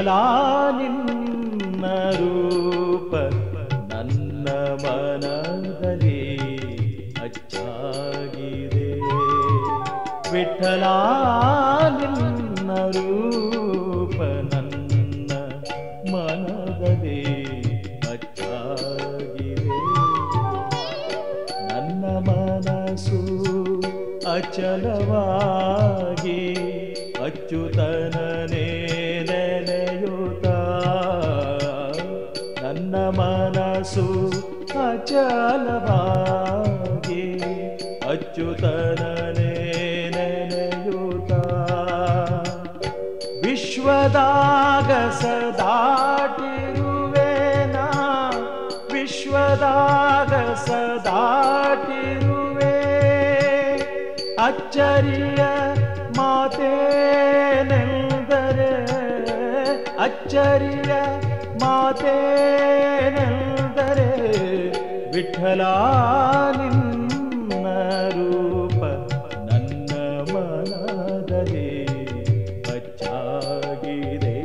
ವಿಠಲ ನಿನ್ನ ರೂಪ ನನ್ನ ಮನದಲ್ಲಿ ಅಚ್ಚಾಗಿದೆ ವಿಠಲ ನಿನ್ನ ರೂಪ ನನ್ನ ಮನದಲ್ಲಿ ಅಚ್ಚಾಗಿದೆ ನನ್ನ ಮನಸ್ಸು ಅಚಲವಾಗಿ ಅಚ್ಯುತನನೇ ನೆನೆಯುತ್ತ ನನ್ನ ಮನಸ್ಸು ಅಚಲವಾಗಿ ಅಚ್ಯುತನನೇ ನೆನೆಯುತ್ತ ವಿಶ್ವದಾಗ ಸದಾಟಿರುವೆನಾ ವಿಶ್ವದಾಗ ಸದಾಟಿರುವೆ ಅಚ್ಚರಿಯ ಮಾತೇನೆಂದರೆ ಅಚ್ಚರಿಯ ಮಾತೇನೆಂದರೆ ವಿಠಲ ನಿನ್ನ ರೂಪ ನನ್ನ ಮನದಲ್ಲಿ ಅಚ್ಚಾಗಿದೆ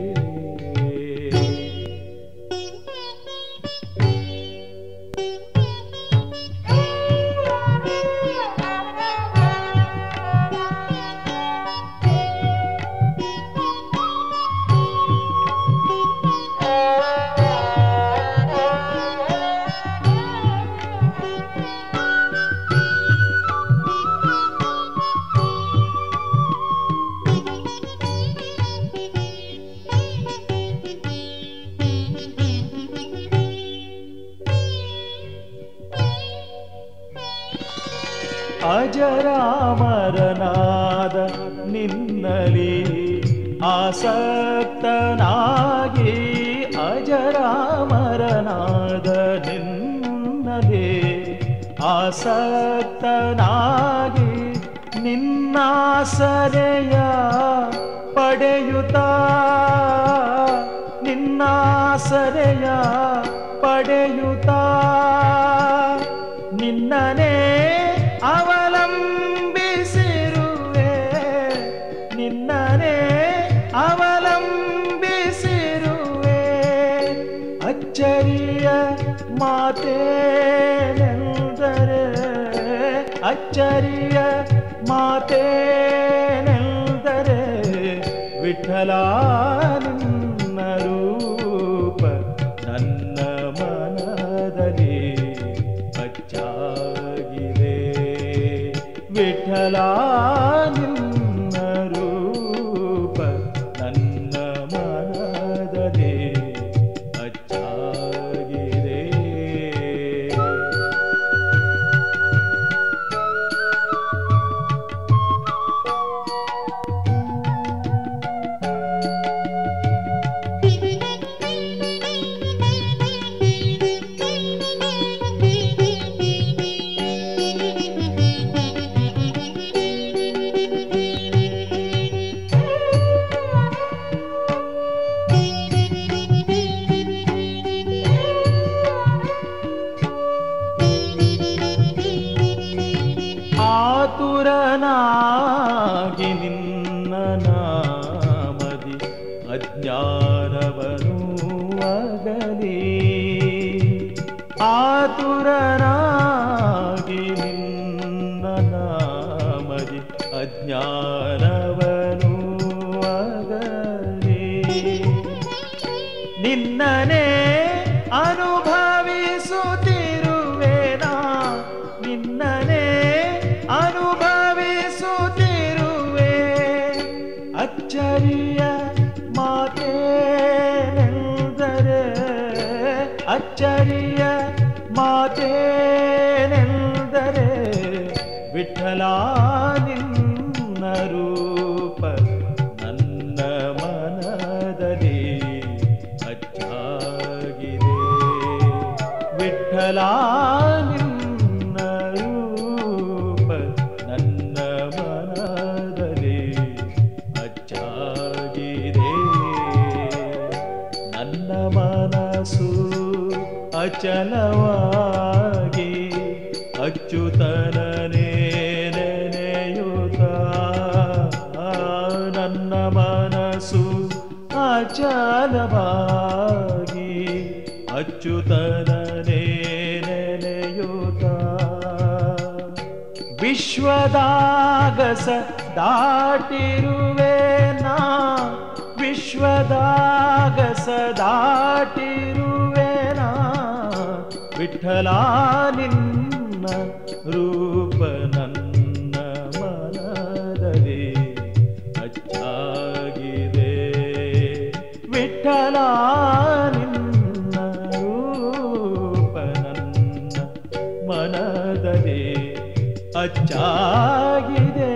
ಅಜರಾಮರನಾದ ನಿನ್ನಲಿ ಆಸಕ್ತನಾಗಿ ಅಜರಾಮರನಾದ ನಿನ್ನಲಿ ಆಸಕ್ತನಾಗಿ ನಿನ್ನಾಸರೆಯ ಪಡೆಯುತ್ತಾ ನಿನ್ನಾಸರೆಯ ಪಡೆಯುತ್ತಾ ನಿನ್ನನೇ ಅವಲಂಬಿಸಿರುವೆ ನಿನ್ನನೇ ಅವಲಂಬಿಸಿರುವೆ ಅಚ್ಚರಿಯ ಮಾತೇನೆಂದರೆ ಅಚ್ಚರಿಯ ಮಾತೇನೆಂದರೆ ವಿಠಲ ನಿನ್ನ ರೂಪ ನನ್ನ ಮನದಲ್ಲಿ ಅಚ್ಚಾಗಿದೆ ವಿಠಲ ನಿನ್ನ ರೂಪ ನನ್ನ ಮನದಲ್ಲಿ ಅಚ್ಚಾಗಿದೆ ಆತುರನಾಗಿ ನಿನ್ನ ನಾಮದಿ ಅಜ್ಞಾನವನು ಅಗಲಿ ಆತುರನಾಗಿ ನಿನ್ನ ನಾಮದಿ ಅಜ್ಞಾನವನು ಅಗಲಿ ನಿನ್ನನೇ ಅನುಭವಿಸುತ್ತಿರುವೆನಾ ನಿನ್ನನೇ ಅನುಭವಿಸುತ್ತಿರುವೆ ಅಚ್ಚರಿಯ ಮಾತೇನೆಂದರೆ ಅಚ್ಚರಿಯ ಮಾತೇನೆಂದರೆ ವಿಠಲ ನಿನ್ನ ರೂಪ ನನ್ನ ಮನದಲ್ಲಿ ಅಚ್ಚಾಗಿದೆ ವಿಠಲ ನಿನ್ನ ರೂಪ ನನ್ನ ಮನದಲ್ಲಿ ಅಚ್ಚಾಗಿದೆ ನನ್ನ ಮನಸ್ಸು ಅಚಲವಾಗಿ ಅಚ್ಯುತನನೇ ನೆನೆಯುತ್ತ ನನ್ನ ಮನಸ್ಸು ಅಚಲವಾಗಿ ಅಚಲವಾಗಿ ಅಚ್ಯುತನನೇ ನೆನೆಯುತ್ತ ವಿಶ್ವದಾಗಸ ದಾಟಿರುವೆ ನಾ ವಿಶ್ವದಾಗಸ ದಾಟಿರುವೆ ನಾ ವಿಠಲ ನಿನ್ನ ರೂಪ ನನ್ನ ಮನದಲ್ಲಿ ಅಚ್ಚಾಗಿದೆ ವಿಠಲ ನಿನ್ನ ರೂಪ ನನ್ನ ಮನದಲ್ಲಿ ಅಚ್ಚಾಗಿದೆ